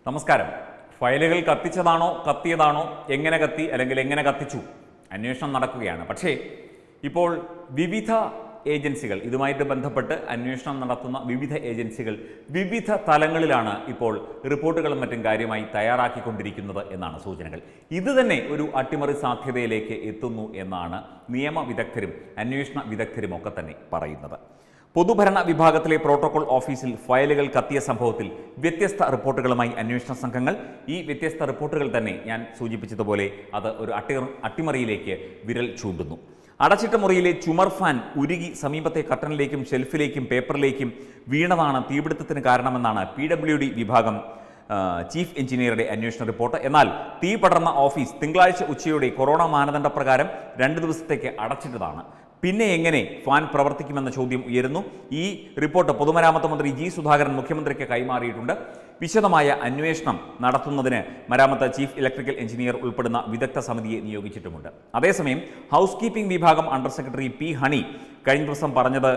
നമസ്കാരം ഫയലുകൾ കത്തിച്ചതാണോ കത്തിയതാണോ എങ്ങനെ കത്തി അല്ലെങ്കിൽ എങ്ങനെ കത്തിച്ചു അന്വേഷണം നടക്കുകയാണ് പക്ഷേ ഇപ്പോൾ വിവിധ ഏജൻസികൾ ഇതുമായിട്ട് ബന്ധപ്പെട്ട് അന്വേഷണം നടത്തുന്ന വിവിധ ഏജൻസികൾ വിവിധ തലങ്ങളിലാണ് ഇപ്പോൾ റിപ്പോർട്ടുകളും മറ്റും കാര്യമായി തയ്യാറാക്കിക്കൊണ്ടിരിക്കുന്നത് എന്നാണ് സൂചനകൾ ഇത് തന്നെ ഒരു അട്ടിമറി സാധ്യതയിലേക്ക് എത്തുന്നു എന്നാണ് നിയമ വിദഗ്ധരും അന്വേഷണ വിദഗ്ധരും ഒക്കെ തന്നെ പറയുന്നത് പൊതുഭരണ വിഭാഗത്തിലെ പ്രോട്ടോകോൾ ഓഫീസിൽ ഫയലുകൾ കത്തിയ സംഭവത്തിൽ വ്യത്യസ്ത റിപ്പോർട്ടുകളുമായി അന്വേഷണ സംഘങ്ങൾ ഈ വ്യത്യസ്ത റിപ്പോർട്ടുകൾ തന്നെ ഞാൻ സൂചിപ്പിച്ചതുപോലെ അത് ഒരു അട്ടി അട്ടിമറിയിലേക്ക് വിരൽ ചൂണ്ടുന്നു അടച്ചിട്ട മുറിയിലെ ചുമർ ഫാൻ ഉരുകി സമീപത്തെ കട്ടണിലേക്കും ഷെൽഫിലേക്കും പേപ്പറിലേക്കും വീണതാണ് തീപിടുത്തത്തിന് കാരണമെന്നാണ് പി ഡബ്ല്യു ഡി വിഭാഗം ആ, ചീഫ് എഞ്ചിനീയറുടെ അന്വേഷണ റിപ്പോർട്ട് എന്നാൽ തീ പടർന്ന ഓഫീസ് തിങ്കളാഴ്ച ഉച്ചയോടെ കൊറോണ മാനദണ്ഡപ്രകാരം രണ്ട് ദിവസത്തേക്ക് അടച്ചിട്ടതാണ് പിന്നെ എങ്ങനെ ഫാൻ പ്രവർത്തിക്കുമെന്ന ചോദ്യം ഉയരുന്നു ഈ റിപ്പോർട്ട് പൊതുമരാമത്ത് മന്ത്രി ജി സുധാകരൻ മുഖ്യമന്ത്രിക്ക് കൈമാറിയിട്ടുണ്ട് വിശദമായ അന്വേഷണം നടത്തുന്നതിന് മരാമത്ത് ചീഫ് ഇലക്ട്രിക്കൽ എഞ്ചിനീയർ ഉൾപ്പെടുന്ന വിദഗ്ധ സമിതിയെ നിയോഗിച്ചിട്ടുമുണ്ട് അതേസമയം ഹൗസ് കീപ്പിംഗ് വിഭാഗം അണ്ടർ സെക്രട്ടറി പി ഹണി കഴിഞ്ഞ ദിവസം പറഞ്ഞത്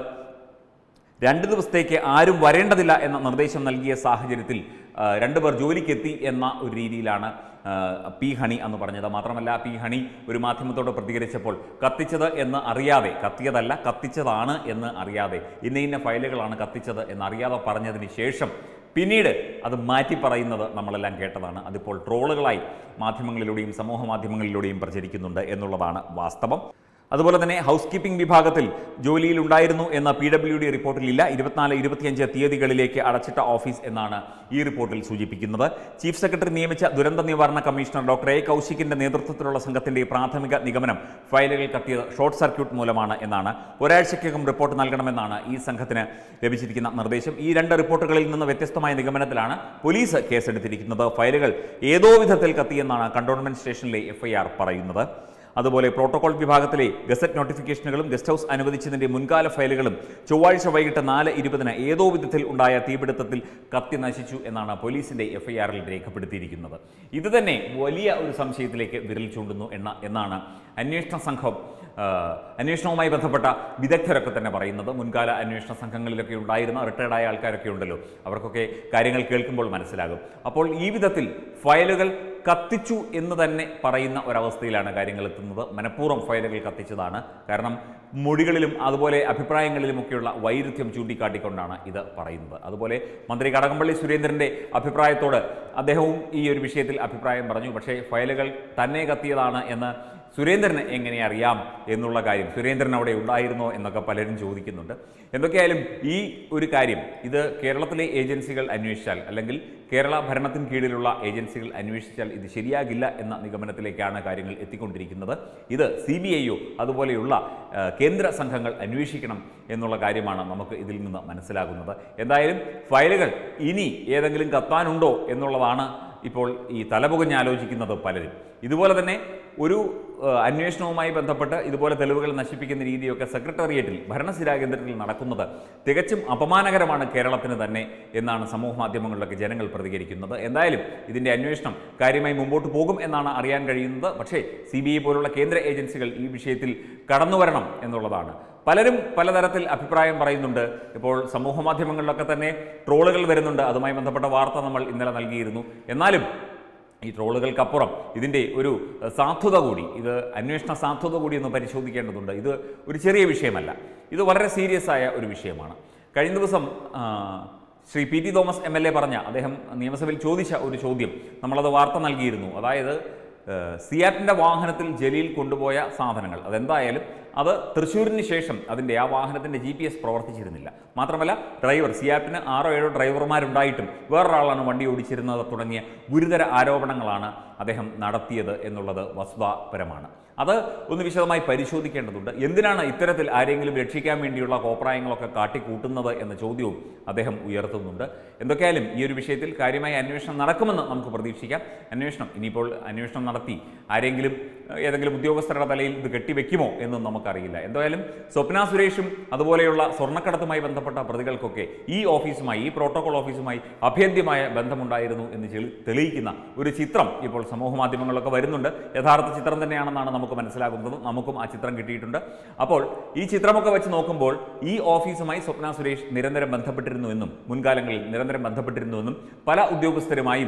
രണ്ട് ദിവസത്തേക്ക് ആരും വരേണ്ടതില്ല എന്ന നിർദ്ദേശം നൽകിയ സാഹചര്യത്തിൽ ആ, രണ്ടുപേർ ജോലിക്കെത്തി എന്ന ഒരു രീതിയിലാണ് ആ, പി ഹണി എന്ന് പറഞ്ഞത് മാത്രമല്ല പി ഹണി ഒരു മാധ്യമത്തോട് പ്രതികരിച്ചപ്പോൾ കത്തിച്ചത് എന്ന് അറിയാതെ കത്തിയതല്ല കത്തിച്ചതാണ് എന്ന് അറിയാതെ ഇന്ന ഇന്ന ഫയലുകളാണ് കത്തിച്ചത് എന്നറിയാതെ പറഞ്ഞതിന് ശേഷം പിന്നീട് അത് മാറ്റി പറയുന്നത് നമ്മളെല്ലാം കേട്ടതാണ് അതിപ്പോൾ ട്രോളുകളായി മാധ്യമങ്ങളിലൂടെയും സമൂഹ മാധ്യമങ്ങളിലൂടെയും പ്രചരിക്കുന്നുണ്ട് എന്നുള്ളതാണ് വാസ്തവം അതുപോലെ തന്നെ ഹൗസ് കീപ്പിംഗ് വിഭാഗത്തിൽ ജോലിയിൽ ഉണ്ടായിരുന്നു എന്ന പി ഡബ്ല്യു ഡി റിപ്പോർട്ടിലില്ല ഇരുപത്തിനാല് ഇരുപത്തിയഞ്ച് തീയതികളിലേക്ക് അടച്ചിട്ട ഓഫീസ് എന്നാണ് ഈ റിപ്പോർട്ടിൽ സൂചിപ്പിക്കുന്നത് ചീഫ് സെക്രട്ടറി നിയമിച്ച ദുരന്ത നിവാരണ കമ്മീഷണർ ഡോക്ടർ എ കൗശികിന്റെ നേതൃത്വത്തിലുള്ള സംഘത്തിന്റെ പ്രാഥമിക നിഗമനം ഫയലുകൾ കത്തിയത് ഷോർട്ട് സർക്യൂട്ട് മൂലമാണ് എന്നാണ് ഒരാഴ്ചയ്ക്കകം റിപ്പോർട്ട് നൽകണമെന്നാണ് ഈ സംഘത്തിന് ലഭിച്ചിരിക്കുന്ന നിർദ്ദേശം ഈ രണ്ട് റിപ്പോർട്ടുകളിൽ നിന്ന് വ്യത്യസ്തമായ നിഗമനത്തിലാണ് പോലീസ് കേസെടുത്തിരിക്കുന്നത് ഫയലുകൾ ഏതോ വിധത്തിൽ കത്തിയെന്നാണ് കണ്ടോൺമെന്റ് സ്റ്റേഷനിലെ എഫ്ഐആർ പറയുന്നത് അതുപോലെ പ്രോട്ടോകോൾ വിഭാഗത്തിലെ ഗസറ്റ് നോട്ടിഫിക്കേഷനുകളും ഗസ്റ്റ് ഹൗസ് അനുവദിച്ചതിന്റെ മുൻകാല ഫയലുകളും ചൊവ്വാഴ്ച വൈകിട്ട് നാല് ഇരുപതിന് ഏതോ വിധത്തിൽ ഉണ്ടായ തീപിടുത്തത്തിൽ കത്തി നശിച്ചു എന്നാണ് പോലീസിന്റെ എഫ്ഐആറിൽ രേഖപ്പെടുത്തിയിരിക്കുന്നത് ഇത് തന്നെ വലിയ ഒരു സംശയത്തിലേക്ക് വിരൽ ചൂണ്ടുന്നു എന്ന എന്നാണ് അന്വേഷണ സംഘം ആ, അന്വേഷണവുമായി ബന്ധപ്പെട്ട വിദഗ്ധരൊക്കെ തന്നെ പറയുന്നത് മുൻകാല അന്വേഷണ സംഘങ്ങളിലൊക്കെ ഉണ്ടായിരുന്ന റിട്ടയർഡായ ആൾക്കാരൊക്കെ ഉണ്ടല്ലോ അവർക്കൊക്കെ കാര്യങ്ങൾ കേൾക്കുമ്പോൾ മനസ്സിലാകും അപ്പോൾ ഈ വിധത്തിൽ ഫയലുകൾ കത്തിച്ചു എന്ന് തന്നെ പറയുന്ന ഒരവസ്ഥയിലാണ് കാര്യങ്ങൾ എത്തുന്നത് മനഃപൂർവ്വം ഫയലുകൾ കത്തിച്ചതാണ് കാരണം മൊഴികളിലും അതുപോലെ അഭിപ്രായങ്ങളിലുമൊക്കെയുള്ള വൈരുദ്ധ്യം ചൂണ്ടിക്കാട്ടിക്കൊണ്ടാണ് ഇത് പറയുന്നത് അതുപോലെ മന്ത്രി കടകംപള്ളി സുരേന്ദ്രന്റെ അഭിപ്രായത്തോട് അദ്ദേഹവും ഈ ഒരു വിഷയത്തിൽ അഭിപ്രായം പറഞ്ഞു പക്ഷേ ഫയലുകൾ തന്നെ കത്തിയതാണ് എന്ന് സുരേന്ദ്രന് എങ്ങനെ അറിയാം എന്നുള്ള കാര്യം സുരേന്ദ്രൻ അവിടെ ഉണ്ടായിരുന്നോ എന്നൊക്കെ പലരും ചോദിക്കുന്നുണ്ട് എന്തൊക്കെയായാലും ഈ ഒരു കാര്യം ഇത് കേരളത്തിലെ ഏജൻസികൾ അന്വേഷിച്ചാൽ അല്ലെങ്കിൽ കേരള ഭരണത്തിന് കീഴിലുള്ള ഏജൻസികൾ അന്വേഷിച്ചാൽ ഇത് ശരിയാകില്ല എന്ന നിഗമനത്തിലേക്കാണ് കാര്യങ്ങൾ എത്തിക്കൊണ്ടിരിക്കുന്നത് ഇത് സി ബി ഐയോ അതുപോലെയുള്ള ആ, കേന്ദ്ര സംഘങ്ങൾ അന്വേഷിക്കണം എന്നുള്ള കാര്യമാണ് നമുക്ക് ഇതിൽ നിന്ന് മനസ്സിലാകുന്നത് എന്തായാലും ഫയലുകൾ ഇനി ഏതെങ്കിലും കത്താനുണ്ടോ എന്നുള്ളതാണ് ഇപ്പോൾ ഈ തലപുകഞ്ഞ് ആലോചിക്കുന്നത് പലരും ഇതുപോലെ തന്നെ ഒരു ആ, അന്വേഷണവുമായി ബന്ധപ്പെട്ട് ഇതുപോലെ തെളിവുകൾ നശിപ്പിക്കുന്ന രീതിയൊക്കെ സെക്രട്ടേറിയറ്റിൽ ഭരണസിരാ കേന്ദ്രത്തിൽ നടക്കുന്നത് തികച്ചും അപമാനകരമാണ് കേരളത്തിന് തന്നെ എന്നാണ് സമൂഹ മാധ്യമങ്ങളിലൊക്കെ ജനങ്ങൾ പ്രതികരിക്കുന്നത് എന്തായാലും ഇതിൻ്റെ അന്വേഷണം കാര്യമായി മുമ്പോട്ട് പോകും എന്നാണ് അറിയാൻ കഴിയുന്നത് പക്ഷേ സി ബി ഐ പോലുള്ള കേന്ദ്ര ഏജൻസികൾ ഈ വിഷയത്തിൽ കടന്നു വരണം എന്നുള്ളതാണ് പലരും പലതരത്തിൽ അഭിപ്രായം പറയുന്നുണ്ട് ഇപ്പോൾ സമൂഹ മാധ്യമങ്ങളിലൊക്കെ തന്നെ ട്രോളുകൾ വരുന്നുണ്ട് അതുമായി ബന്ധപ്പെട്ട വാർത്ത നമ്മൾ ഇന്നലെ നൽകിയിരുന്നു എന്നാലും ഈ ട്രോളുകൾക്കപ്പുറം ഇതിൻ്റെ ഒരു അഹ്, സാധുത കൂടി ഇത് അന്വേഷണ സാധുത കൂടി ഒന്ന് പരിശോധിക്കേണ്ടതുണ്ട് ഇത് ഒരു ചെറിയ വിഷയമല്ല ഇത് വളരെ സീരിയസ് ആയ ഒരു വിഷയമാണ് കഴിഞ്ഞ ദിവസം ആ, Sri P T Thomas M L A പറഞ്ഞ അദ്ദേഹം നിയമസഭയിൽ ചോദിച്ച ഒരു ചോദ്യം നമ്മളത് വാർത്ത നൽകിയിരുന്നു അതായത് ഏഹ്, സിയാറ്റിൻ്റെ വാഹനത്തിൽ ജലീൽ കൊണ്ടുപോയ സാധനങ്ങൾ അതെന്തായാലും അത് തൃശ്ശൂരിന് ശേഷം അതിൻ്റെ ആ വാഹനത്തിൻ്റെ ജി പി എസ് പ്രവർത്തിച്ചിരുന്നില്ല മാത്രമല്ല ഡ്രൈവർ സിയാറ്റിന് ആറോ ഏഴോ ഡ്രൈവർമാരുണ്ടായിട്ടും വേറൊരാളാണ് വണ്ടി ഓടിച്ചിരുന്നത് തുടങ്ങിയ ഗുരുതര ആരോപണങ്ങളാണ് അദ്ദേഹം നടത്തിയത് എന്നുള്ളത് വസ്തുതാപരമാണ് അത് ഒന്ന് വിശദമായി പരിശോധിക്കേണ്ടതുണ്ട് എന്തിനാണ് ഇത്തരത്തിൽ ആരെങ്കിലും രക്ഷിക്കാൻ വേണ്ടിയുള്ള കോപ്രായങ്ങളൊക്കെ കാട്ടിക്കൂട്ടുന്നത് എന്ന ചോദ്യവും അദ്ദേഹം ഉയർത്തുന്നുണ്ട് എന്തൊക്കെയായാലും ഈ ഒരു വിഷയത്തിൽ കാര്യമായ അന്വേഷണം നടക്കുമെന്ന് നമുക്ക് പ്രതീക്ഷിക്കാം അന്വേഷണം ഇനിയിപ്പോൾ അന്വേഷണം നടത്തി ആരെങ്കിലും ഏഹ്, ഏതെങ്കിലും ഉദ്യോഗസ്ഥരുടെ തലയിൽ ഇത് കെട്ടിവെക്കുമോ എന്നും നമുക്കറിയില്ല എന്തായാലും സ്വപ്ന സുരേഷും അതുപോലെയുള്ള സ്വർണ്ണക്കടത്തുമായി ബന്ധപ്പെട്ട പ്രതികൾക്കൊക്കെ ഈ ഓഫീസുമായി ഈ പ്രോട്ടോകോൾ ഓഫീസുമായി അഭേദ്യമായ ബന്ധമുണ്ടായിരുന്നു എന്ന് ചെളി- തെളിയിക്കുന്ന ഒരു ചിത്രം ഇപ്പോൾ സമൂഹ മാധ്യമങ്ങളിലൊക്കെ വരുന്നുണ്ട് യഥാർത്ഥ ചിത്രം തന്നെയാണെന്നാണ് നമുക്ക് മനസ്സിലാകുന്നത് നമുക്കും ആ ചിത്രം കിട്ടിയിട്ടുണ്ട് അപ്പോൾ ഈ ചിത്രമൊക്കെ വെച്ച് നോക്കുമ്പോൾ ഈ ഓഫീസുമായി സ്വപ്ന സുരേഷ് നിരന്തരം ബന്ധപ്പെട്ടിരുന്നുവെന്നും മുൻകാലങ്ങളിൽ നിരന്തരം ബന്ധപ്പെട്ടിരുന്നുവെന്നും പല ഉദ്യോഗസ്ഥരുമായും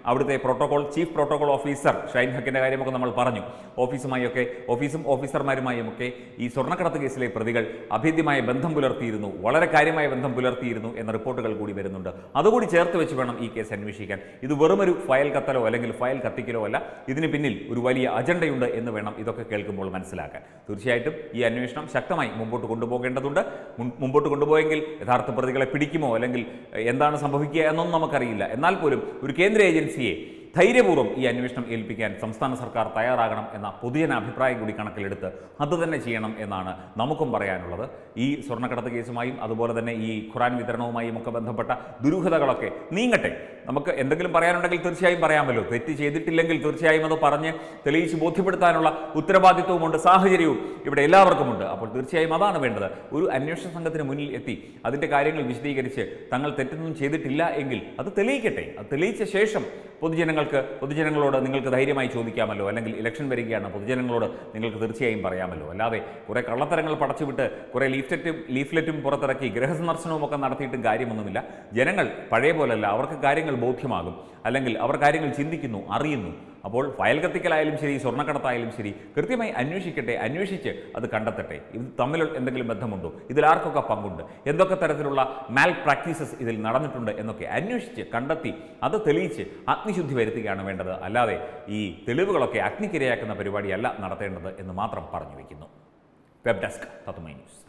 അവിടുത്തെ protocol chief protocol officer Shine ഹക്കിൻ്റെ കാര്യമൊക്കെ നമ്മൾ പറഞ്ഞു ഓഫീസുമായൊക്കെ ഓഫീസും ഓഫീസർമാരുമായും ഒക്കെ ഈ സ്വർണ്ണക്കടത്ത് കേസിലെ പ്രതികൾ അഭേദ്യമായ ബന്ധം പുലർത്തിയിരുന്നു വളരെ കാര്യമായ ബന്ധം പുലർത്തിയിരുന്നു എന്ന റിപ്പോർട്ടുകൾ കൂടി വരുന്നുണ്ട് അതുകൂടി ചേർത്ത് വെച്ച് വേണം ഈ കേസ് അന്വേഷിക്കാൻ ഇത് വെറുമൊരു ഫയൽ കത്തലോ അല്ലെങ്കിൽ ഫയൽ കത്തിക്കലോ അല്ല ഇതിന് പിന്നിൽ ഒരു വലിയ അജണ്ടയുണ്ട് എന്ന് വേണം ഇതൊക്കെ കേൾക്കുമ്പോൾ മനസ്സിലാക്കാൻ തീർച്ചയായിട്ടും ഈ അന്വേഷണം ശക്തമായി മുമ്പോട്ട് കൊണ്ടുപോകേണ്ടതുണ്ട് മുൻ- മുമ്പോട്ട് കൊണ്ടുപോയെങ്കിൽ യഥാർത്ഥ പ്രതികളെ പിടിക്കുമോ അല്ലെങ്കിൽ എഹ്, എന്താണ് സംഭവിക്കുക എന്നൊന്നും നമുക്കറിയില്ല എന്നാൽ പോലും ഒരു കേന്ദ്ര ഏജൻസിയെ ധൈര്യപൂർവ്വം ഈ അന്വേഷണം ഏൽപ്പിക്കാൻ സംസ്ഥാന സർക്കാർ തയ്യാറാകണം എന്ന പൊതുജന അഭിപ്രായം കൂടി കണക്കിലെടുത്ത് അത് തന്നെ ചെയ്യണം എന്നാണ് നമുക്കും പറയാനുള്ളത് ഈ സ്വർണ്ണക്കടത്ത് കേസുമായും അതുപോലെ തന്നെ ഈ ഖുറാൻ വിതരണവുമായും ഒക്കെ ബന്ധപ്പെട്ട ദുരൂഹതകളൊക്കെ നീങ്ങട്ടെ നമുക്ക് എന്തെങ്കിലും പറയാനുണ്ടെങ്കിൽ തീർച്ചയായും പറയാമല്ലോ തെറ്റ് ചെയ്തിട്ടില്ലെങ്കിൽ തീർച്ചയായും അത് പറഞ്ഞ് തെളിയിച്ച് ബോധ്യപ്പെടുത്താനുള്ള ഉത്തരവാദിത്വവുമുണ്ട് സാഹചര്യവും ഇവിടെ എല്ലാവർക്കുമുണ്ട് അപ്പോൾ തീർച്ചയായും അതാണ് വേണ്ടത് ഒരു അന്വേഷണ സംഘത്തിന് മുന്നിൽ എത്തി അതിൻ്റെ കാര്യങ്ങൾ വിശദീകരിച്ച് തങ്ങൾ തെറ്റൊന്നും ചെയ്തിട്ടില്ല എങ്കിൽ അത് തെളിയിക്കട്ടെ അത് തെളിയിച്ച ശേഷം പൊതുജനങ്ങൾക്ക് പൊതുജനങ്ങളോട് നിങ്ങൾക്ക് ധൈര്യമായി ചോദിക്കാമല്ലോ അല്ലെങ്കിൽ ഇലക്ഷൻ വരികയാണ് പൊതുജനങ്ങളോട് നിങ്ങൾക്ക് തീർച്ചയായും പറയാമല്ലോ അല്ലാതെ കുറേ കള്ളത്തരങ്ങൾ പടച്ചുവിട്ട് കുറേ ലീഫ്ലെറ്റും ലീഫ്ലെറ്റും പുറത്തിറക്കി ഗൃഹസന്ദർശനവും ഒക്കെ നടത്തിയിട്ടും കാര്യമൊന്നുമില്ല ജനങ്ങൾ പഴയ പോലല്ല അവർക്ക് കാര്യങ്ങൾ ബോധ്യമാകും അല്ലെങ്കിൽ അവർ കാര്യങ്ങൾ ചിന്തിക്കുന്നു അറിയുന്നു അപ്പോൾ ഫയൽ കത്തിക്കലായാലും ശരി സ്വർണ്ണക്കടത്തായാലും ശരി കൃത്യമായി അന്വേഷിക്കട്ടെ അന്വേഷിച്ച് അത് കണ്ടെത്തട്ടെ ഇത് തമ്മിൽ എന്തെങ്കിലും ബന്ധമുണ്ടോ ഇതിൽ ആർക്കൊക്കെ പങ്കുണ്ട് എന്തൊക്കെ തരത്തിലുള്ള മാൽ പ്രാക്ടീസസ് ഇതിൽ നടന്നിട്ടുണ്ട് എന്നൊക്കെ അന്വേഷിച്ച് കണ്ടെത്തി അത് തെളിയിച്ച് അഗ്നിശുദ്ധി വരുത്തുകയാണ് വേണ്ടത് അല്ലാതെ ഈ തെളിവുകളൊക്കെ അഗ്നിക്കിരയാക്കുന്ന പരിപാടിയല്ല നടത്തേണ്ടത് എന്ന് മാത്രം പറഞ്ഞു വയ്ക്കുന്നു വെബ് ഡെസ്ക് തത്തുമൈ ന്യൂസ്